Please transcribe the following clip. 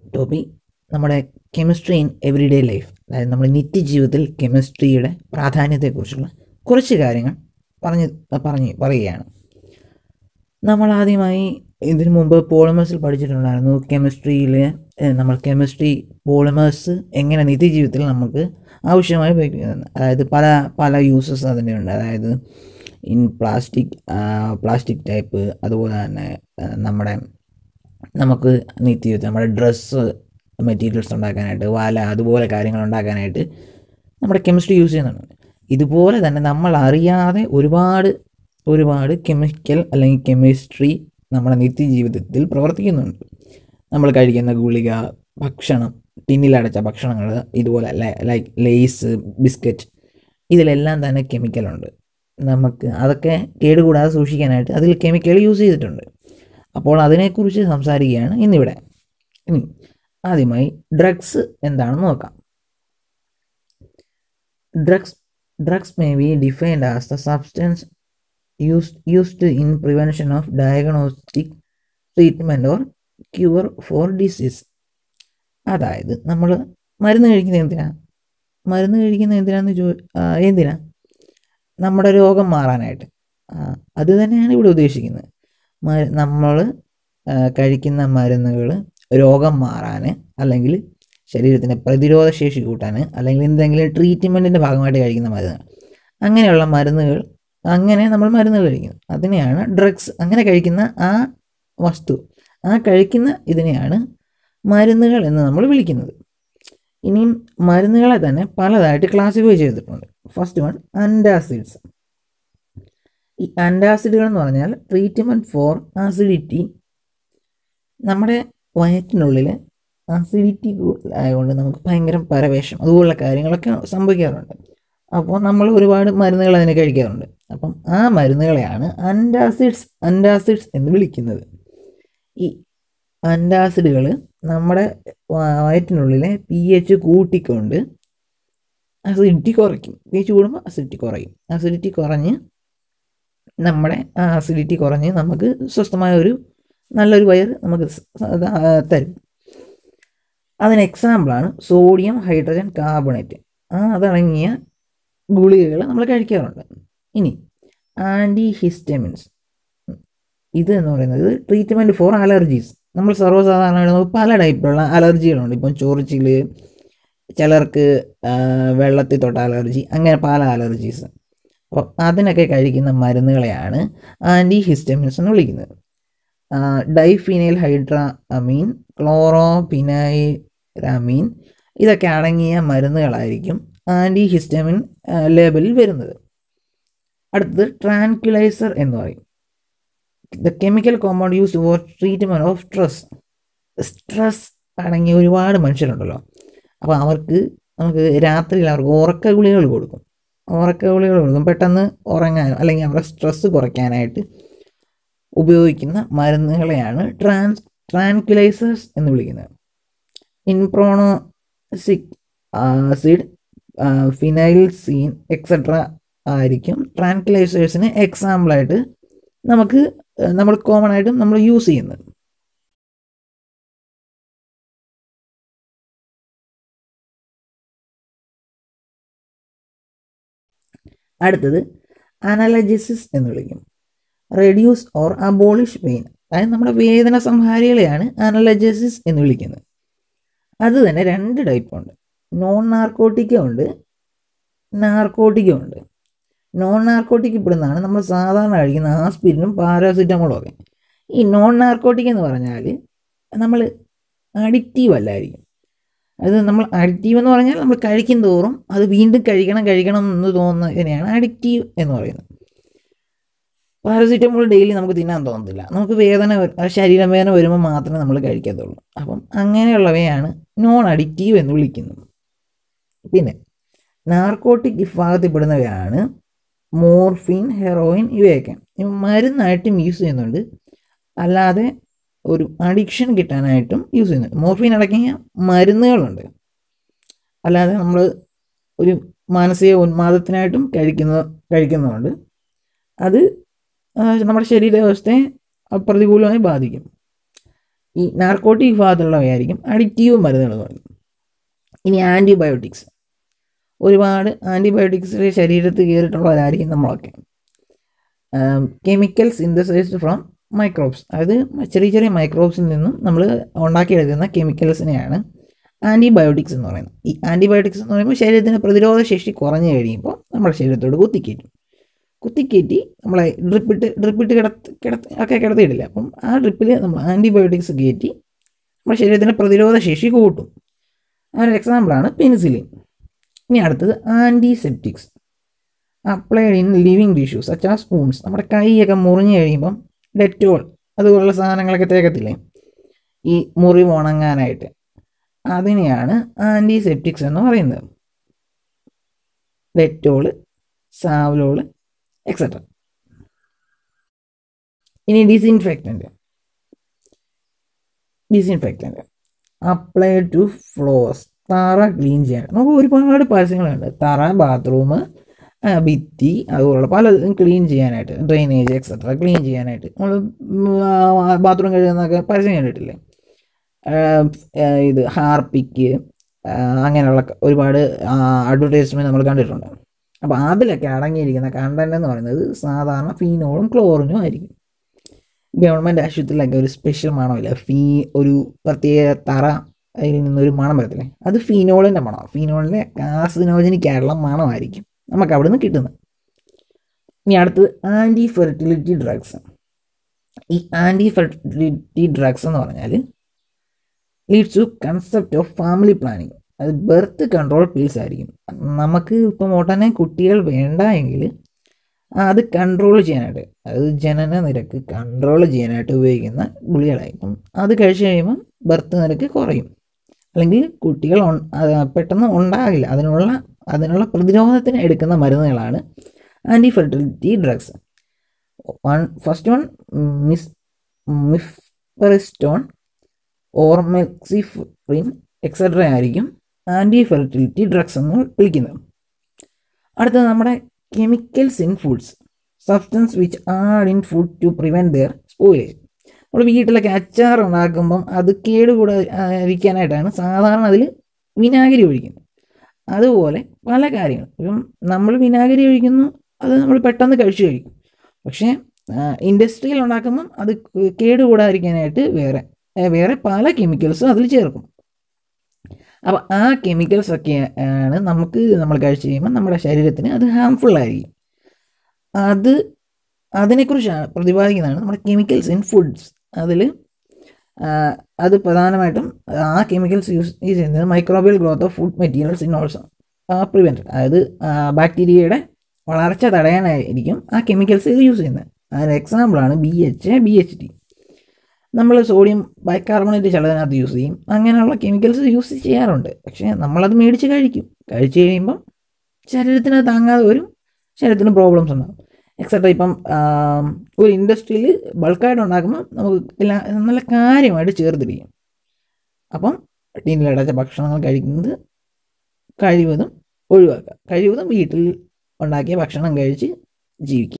ടോപ്പി നമ്മുടെ chemistry in everyday life അതായത് നമ്മുടെ നിത്യജീവിതത്തിൽ കെമിസ്ട്രിയുടെ പ്രാധാന്യത്തെക്കുറിച്ചുള്ള കുറച്ച് കാര്യങ്ങൾ പറഞ്ഞ് പറഞ്ഞ് പറയുകയാണ് നമ്മൾ ആദ്യമായി ഇതിനു മുമ്പ് പോളിമേഴ്സിൽ പഠിച്ചിട്ടുണ്ടായിരുന്നു കെമിസ്ട്രിയിൽ നമ്മൾ കെമിസ്ട്രി പോളിമേഴ്സ് എങ്ങനെ നിത്യജീവിതത്തിൽ നമുക്ക് ആവശ്യമായി ഉപയോഗിക്കുന്നത് അതായത് പല പല യൂസസ് അതിൻ്റെ ഉണ്ട് അതായത് ഇൻ പ്ലാസ്റ്റിക് പ്ലാസ്റ്റിക് ടൈപ്പ് അതുപോലെ തന്നെ ആ, നമ്മുടെ നമുക്ക് നിത്യജീവിതത്തിൽ നമ്മുടെ ഡ്രസ്സ് മെറ്റീരിയൽസ് ഉണ്ടാക്കാനായിട്ട് വല അതുപോലെ കാര്യങ്ങൾ ഉണ്ടാക്കാനായിട്ട് നമ്മുടെ കെമിസ്ട്രി യൂസ് ചെയ്യുന്നുണ്ട് ഇതുപോലെ തന്നെ നമ്മൾ അറിയാതെ ഒരുപാട് ഒരുപാട് കെമിക്കൽ അല്ലെങ്കിൽ കെമിസ്ട്രി നമ്മുടെ നിത്യജീവിതത്തിൽ പ്രവർത്തിക്കുന്നുണ്ട് നമ്മൾ കഴിക്കുന്ന ഗുളിക ഭക്ഷണം ടിന്നിലടച്ച ഭക്ഷണങ്ങൾ ഇതുപോലെ ലൈക്ക് ലേസ് ബിസ്ക്കറ്റ് ഇതിലെല്ലാം തന്നെ കെമിക്കലുണ്ട് നമുക്ക് അതൊക്കെ കേടുകൂടാതെ സൂക്ഷിക്കാനായിട്ട് അതിൽ കെമിക്കൽ യൂസ് ചെയ്തിട്ടുണ്ട് അപ്പോൾ അതിനെക്കുറിച്ച് സംസാരിക്കുകയാണ് ഇന്നിവിടെ ഇനി ആദ്യമായി ഡ്രഗ്സ് എന്താണെന്ന് നോക്കാം drugs drugs may be defined as the substance used used in prevention of diagnostic treatment or cure for disease അതായത് നമ്മൾ മരുന്ന് കഴിക്കുന്നത് എന്തിനാ മരുന്ന് കഴിക്കുന്നത് എന്തിനാന്ന് ചോ ആ, എന്തിനാ നമ്മുടെ രോഗം മാറാനായിട്ട് ആ, അത് തന്നെയാണ് ഇവിടെ ഉദ്ദേശിക്കുന്നത് നമ്മൾ കഴിക്കുന്ന മരുന്നുകൾ രോഗം മാറാൻ അല്ലെങ്കിൽ ശരീരത്തിൻ്റെ പ്രതിരോധ ശേഷി കൂട്ടാൻ അല്ലെങ്കിൽ എന്തെങ്കിലും ട്രീറ്റ്മെൻറ്റിൻ്റെ ഭാഗമായിട്ട് കഴിക്കുന്ന മരുന്നുകൾ അങ്ങനെയുള്ള മരുന്നുകൾ അങ്ങനെ നമ്മൾ മരുന്നുകൾ കഴിക്കുന്നു അതിനെയാണ് ഡ്രഗ്സ് അങ്ങനെ കഴിക്കുന്ന ആ വസ്തു ആ കഴിക്കുന്ന ഇതിനെയാണ് മരുന്നുകൾ എന്ന് നമ്മൾ വിളിക്കുന്നത് ഇനിയും മരുന്നുകളെ തന്നെ പലതായിട്ട് ക്ലാസിഫൈ ചെയ്തിട്ടുണ്ട് ഫസ്റ്റ് വൺ അൻറ്റാസിഡ്സ് ഈ അൻറ്റാസിഡുകൾ എന്ന് പറഞ്ഞാൽ ട്രീറ്റ്മെൻറ്റ് ഫോർ ആസിഡിറ്റി നമ്മുടെ വയറ്റിനുള്ളിൽ ആസിഡിറ്റി ആയതുകൊണ്ട് നമുക്ക് ഭയങ്കര പരവേഷം അതുപോലുള്ള കാര്യങ്ങളൊക്കെ സംഭവിക്കാറുണ്ട് അപ്പോൾ നമ്മൾ ഒരുപാട് മരുന്നുകൾ അതിന് കഴിക്കാറുണ്ട് അപ്പം ആ മരുന്നുകളെയാണ് അൻറ്റാസിഡ്സ് അൻറ്റാസിഡ്സ് എന്ന് വിളിക്കുന്നത് ഈ അൻറ്റാസിഡുകൾ നമ്മുടെ വ- വയറ്റിനുള്ളിലെ പി എച്ച് കൂട്ടിക്കൊണ്ട് അസിഡിറ്റി കുറയ്ക്കും പി എച്ച് കൂടുമ്പോൾ അസിഡിറ്റി കുറയും അസിഡിറ്റി കുറഞ്ഞ് നമ്മുടെ ആ അസിഡിറ്റി കുറഞ്ഞ് നമുക്ക് സ്വസ്ഥമായ ഒരു നല്ലൊരു വയറ് നമുക്ക് സ- സ- ആ, തരും അതിന് എക്സാമ്പിളാണ് സോഡിയം ഹൈഡ്രജൻ കാർബണേറ്റ് ആ അതടങ്ങിയ ഗുളികകൾ നമ്മൾ കഴിക്കാറുണ്ട് ഇനി ആൻറ്റി ഹിസ്റ്റമിൻസ് ഇത് എന്ന് പറയുന്നത് ട്രീറ്റ്മെൻറ്റ് ഫോർ അലർജീസ് നമ്മൾ സർവ്വസാധാരണ നമുക്ക് പല ടൈപ്പിലുള്ള അലർജികളുണ്ട് ഇപ്പം ചൊറിച്ചിൽ ചിലർക്ക് ആ, വെള്ളത്തിൽ തൊട്ട അലർജി അങ്ങനെ പല അലർജീസ് അപ്പോൾ അതിനൊക്കെ കഴിക്കുന്ന മരുന്നുകളെയാണ് ആൻറ്റി ഹിസ്റ്റമിൻസ് എന്ന് വിളിക്കുന്നത് ഡൈഫിനൈൽ ഹൈഡ്ര അമീൻ ക്ലോറോപിനൈരാമീൻ ഇതൊക്കെ അടങ്ങിയ മരുന്നുകളായിരിക്കും ആൻറ്റി ഹിസ്റ്റമിൻ ലേബലിൽ വരുന്നത് അടുത്തത് ട്രാൻക്യുലൈസർ എന്ന് പറയും the chemical compound use for treatment of stress stress അടങ്ങിയ ഒരുപാട് മനുഷ്യരുണ്ടല്ലോ അപ്പോൾ അവർക്ക് നമുക്ക് രാത്രിയിൽ അവർക്ക് ഉറക്ക ഗുളികൾ കൊടുക്കും ഉറക്ക ഗുളികൾ കൊടുക്കും പെട്ടെന്ന് ഉറങ്ങാനും അല്ലെങ്കിൽ അവരുടെ സ്ട്രെസ് കുറയ്ക്കാനായിട്ട് ഉപയോഗിക്കുന്ന മരുന്നുകളെയാണ് ട്രാൻസ് ട്രാൻക്യുലൈസേഴ്സ് എന്ന് വിളിക്കുന്നത് ഇൻപ്രോണോസിക് ആസിഡ് ഫിനൈൽ സീൻ എക്സെട്ര ആയിരിക്കും ട്രാൻക്യുലൈസേഴ്സിന് എക്സാമ്പിളായിട്ട് നമുക്ക് ആ, നമ്മൾ കോമൺ ആയിട്ടും നമ്മൾ യൂസ് ചെയ്യുന്നത് അടുത്തത് അനലജിസിസ് എന്ന് വിളിക്കും റെഡ്യൂസ് ഓർ അബോളിഷ് പെയിൻ അതായത് നമ്മുടെ വേദന സംഹാരികളെയാണ് അനലജസിസ് എന്ന് വിളിക്കുന്നത് അത് തന്നെ രണ്ട് ടൈപ്പ് ഉണ്ട് നോൺ നാർക്കോട്ടിക്കും ഉണ്ട് നാർക്കോട്ടിക്കും ഉണ്ട് നോൺ നാർക്കോട്ടിക് ഇപ്പെടുന്നതാണ് നമ്മൾ സാധാരണ കഴിക്കുന്ന ആസ്പിരിനും പാരാസിറ്റമോളും ഒക്കെ ഈ നോൺ നാർക്കോട്ടിക് എന്ന് പറഞ്ഞാൽ നമ്മൾ അഡിക്റ്റീവ് അല്ലായിരിക്കും അത് നമ്മൾ അഡിക്റ്റീവ് എന്ന് പറഞ്ഞാൽ നമ്മൾ കഴിക്കും തോറും അത് വീണ്ടും കഴിക്കണം കഴിക്കണം എന്ന് തോന്നുന്നതിനെയാണ് അഡിക്റ്റീവ് എന്ന് പറയുന്നത് പാരസിറ്റമോൾ ഡെയിലി നമുക്ക് തിന്നാൻ തോന്നത്തില്ല നമുക്ക് വേദന വ- ആ ശരീരവേദന വരുമ്പോൾ മാത്രമേ നമ്മൾ കഴിക്കത്തുള്ളൂ അപ്പം അങ്ങനെയുള്ളവയാണ് നോൺ അഡിക്റ്റീവ് എന്ന് വിളിക്കുന്നത് പിന്നെ നാർക്കോട്ടിക് വിഭാഗത്തിൽപ്പെടുന്നവയാണ് മോർഫിൻ ഹെറോയിൻ ഇവയൊക്കെ ഇവ മരുന്നായിട്ടും യൂസ് ചെയ്യുന്നുണ്ട് അല്ലാതെ ഒരു അഡിക്ഷൻ കിട്ടാനായിട്ടും യൂസ് ചെയ്യുന്നുണ്ട് മോർഫിൻ അടങ്ങിയ മരുന്നുകളുണ്ട് അല്ലാതെ നമ്മൾ ഒരു മാനസിക ഉന്മാദത്തിനായിട്ടും കഴിക്കുന്ന കഴിക്കുന്നുണ്ട് അത് ആ, നമ്മുടെ ശരീരാവസ്ഥയെ പ്രതികൂലമായി ബാധിക്കും ഈ നാർക്കോട്ടിക് ഭാഗത്തുള്ളവയായിരിക്കും അഡിക്റ്റീവ് മരുന്നുകൾ എന്ന് പറയുന്നത് ഇനി ആൻറ്റിബയോട്ടിക്സ് ഒരുപാട് ആൻറ്റിബയോട്ടിക്സ് ശരീരത്തിൽ കയറിയിട്ടുള്ളവരായിരിക്കും നമ്മളൊക്കെ കെമിക്കൽ സിന്തസൈസ്ഡ് ഫ്രം മൈക്രോബ്സ് അതായത് ചെറിയ ചെറിയ മൈക്രോബ്സിൽ നിന്നും നമ്മൾ ഉണ്ടാക്കിയെടുക്കുന്ന കെമിക്കൽസിനെയാണ് ആൻറ്റിബയോട്ടിക്സ് എന്ന് പറയുന്നത് ഈ ആൻറ്റിബയോട്ടിക്സ് എന്ന് പറയുമ്പോൾ ശരീരത്തിന് പ്രതിരോധ ശേഷി കുറഞ്ഞു കഴിയുമ്പോൾ നമ്മുടെ ശരീരത്തോട് കുത്തിക്കയറ്റും കുത്തിക്കയറ്റി നമ്മളെ ഡ്രിപ്പിട്ട് ഡ്രിപ്പിട്ട് കിടത്ത് കിടത്ത് ഒക്കെ കിടത്തിയിട്ടില്ല അപ്പം ആ ഡ്രിപ്പിൽ നമ്മൾ ആൻറ്റിബയോട്ടിക്സ് കയറ്റി നമ്മുടെ ശരീരത്തിൻ്റെ പ്രതിരോധ ശേഷി കൂട്ടും അതിനൊരു എക്സാമ്പിളാണ് പെനിസിലിൻ ഇനി അടുത്തത് antiseptics applied in living tissues such ആ സ്പൂൺസ് നമ്മുടെ കൈയൊക്കെ മുറിഞ്ഞു കഴിയുമ്പം ഡെറ്റോൾ അതുപോലുള്ള സാധനങ്ങളൊക്കെ തേക്കത്തില്ലേ ഈ മുറിവ് ഉണങ്ങാനായിട്ട് അതിനെയാണ് ആൻറ്റിസെപ്റ്റിക്സ് എന്ന് പറയുന്നത് ഡെറ്റോള് സാവലോള് എക്സെട്ര ഇനി disinfectant disinfectant applied to floors തറ ക്ലീൻ ചെയ്യാൻ നമുക്ക് ഒരുപാട് പരസ്യങ്ങളുണ്ട് തറ ബാത്റൂം ഭിത്തി അതുപോലുള്ള പലതും ക്ലീൻ ചെയ്യാനായിട്ട് ഡ്രെയിനേജ് എക്സെട്ര ക്ലീൻ ചെയ്യാനായിട്ട് നമ്മൾ ബാത്റൂം കഴുകുന്നതൊക്കെ പരസ്യം കണ്ടിട്ടില്ലേ ഇത് ഹാർപ്പിക്ക് അങ്ങനെയുള്ള ഒരുപാട് അഡ്വർടൈസ്മെൻറ്റ് നമ്മൾ കണ്ടിട്ടുണ്ട് അപ്പോൾ അതിലൊക്കെ അടങ്ങിയിരിക്കുന്ന കണ്ടന്റ് എന്ന് പറയുന്നത് സാധാരണ ഫീനോളും ക്ലോറിനും ആയിരിക്കും ഗവൺമെൻറ് ആശുപത്രിയിലൊക്കെ ഒരു സ്പെഷ്യൽ മണമില്ല ഫീ ഒരു പ്രത്യേക തറ അതിൽ നിന്നൊരു മണം വരത്തില്ലേ അത് ഫീനോളിൻ്റെ മണം ഫീനോളിൻ്റെ കാസിനോജനിക് ആയിട്ടുള്ള മണമായിരിക്കും നമുക്ക് അവിടെ നിന്ന് കിട്ടുന്നത് ഇനി അടുത്തത് ആൻറ്റി ഫെർട്ടിലിറ്റി ഡ്രഗ്സ് ഈ ആൻറ്റി ഫെർട്ടിലിറ്റി ഡ്രഗ്സ് എന്ന് പറഞ്ഞാൽ leads to concept of family planning അത് ബർത്ത് കൺട്രോൾ പിൽസ് ആയിരിക്കും നമുക്ക് ഇപ്പം ഉടനെ കുട്ടികൾ വേണ്ട എങ്കിൽ അത് കൺട്രോൾ ചെയ്യാനായിട്ട് അത് ജനന നിരക്ക് കൺട്രോൾ ചെയ്യാനായിട്ട് ഉപയോഗിക്കുന്ന ഗുളികളായി ഇപ്പം അത് കഴിച്ചു കഴിയുമ്പം ബർത്ത് നിരക്ക് കുറയും അല്ലെങ്കിൽ കുട്ടികൾ പെട്ടെന്ന് ഉണ്ടാകില്ല അതിനുള്ള അതിനുള്ള പ്രതിരോധത്തിന് എടുക്കുന്ന മരുന്നുകളാണ് anti fertility drugs one first one miss മിഫ്പെറിസ്റ്റോൺ ഓർമെക്സിഫ്രിൻ എക്സെട്ര ആയിരിക്കും ആൻറ്റി ഫെർട്ടിലിറ്റി ഡ്രഗ്സ് എന്ന് വിളിക്കുന്നത് അടുത്തത് നമ്മുടെ chemicals in foods substance which add in food to prevent their spoilage നമ്മൾ വീട്ടിലൊക്കെ അച്ചാർ ഉണ്ടാക്കുമ്പം അത് കേടുകൂടാ ഇരിക്കാനായിട്ടാണ് സാധാരണ അതിൽ വിനാഗിരി ഒഴിക്കുന്നത് അതുപോലെ പല കാര്യങ്ങളും ഇപ്പം നമ്മൾ വിനാഗിരി ഒഴിക്കുന്നു അത് നമ്മൾ പെട്ടെന്ന് കഴിച്ചു കഴിക്കും പക്ഷേ ഇൻഡസ്ട്രിയിൽ ഉണ്ടാക്കുമ്പം അത് കേടുകൂടാതിരിക്കാനായിട്ട് വേറെ വേറെ പല കെമിക്കൽസും അതിൽ ചേർക്കും അപ്പോൾ ആ കെമിക്കൽസ് ഒക്കെ ആണ് നമുക്ക് നമ്മൾ കഴിച്ചു കഴിയുമ്പോൾ നമ്മുടെ ശരീരത്തിന് അത് ഹാംഫുൾ ആയിരിക്കും അത് അതിനെക്കുറിച്ചാണ് പ്രതിപാദിക്കുന്നതാണ് നമ്മുടെ കെമിക്കൽസ് ഇൻ ഫുഡ്സ് അതിൽ അത് പ്രധാനമായിട്ടും ആ കെമിക്കൽസ് യൂസ് യൂസ് ചെയ്യുന്നത് microbial growth of food materials in also prevent അതായത് ബാക്ടീരിയയുടെ വളർച്ച തടയാനായിരിക്കും ആ കെമിക്കൽസ് ഇത് യൂസ് ചെയ്യുന്നത് അതിന് എക്സാമ്പിളാണ് B H B H T നമ്മൾ സോഡിയം ബൈകാർബണേറ്റ് ചിലതിനകത്ത് യൂസ് ചെയ്യും അങ്ങനെയുള്ള കെമിക്കൽസ് യൂസ് ചെയ്യാറുണ്ട് പക്ഷേ നമ്മളത് മേടിച്ച് കഴിക്കും കഴിച്ച് കഴിയുമ്പം ശരീരത്തിന് താങ്ങാതെ വരും ശരീരത്തിന് പ്രോബ്ലംസ് ഉണ്ടാകും എക്സെട്ര ഇപ്പം ഒരു ഇൻഡസ്ട്രിയിൽ ബൾക്കായിട്ട് ഉണ്ടാക്കുമ്പോൾ നമുക്ക് നല്ല കാര്യമായിട്ട് ചേർത്തിരിക്കും അപ്പം ടീനിലടച്ച ഭക്ഷണങ്ങൾ കഴിക്കുന്നത് കഴിവതും ഒഴിവാക്കുക കഴിവതും വീട്ടിൽ ഉണ്ടാക്കിയ ഭക്ഷണം കഴിച്ച് ജീവിക്കുക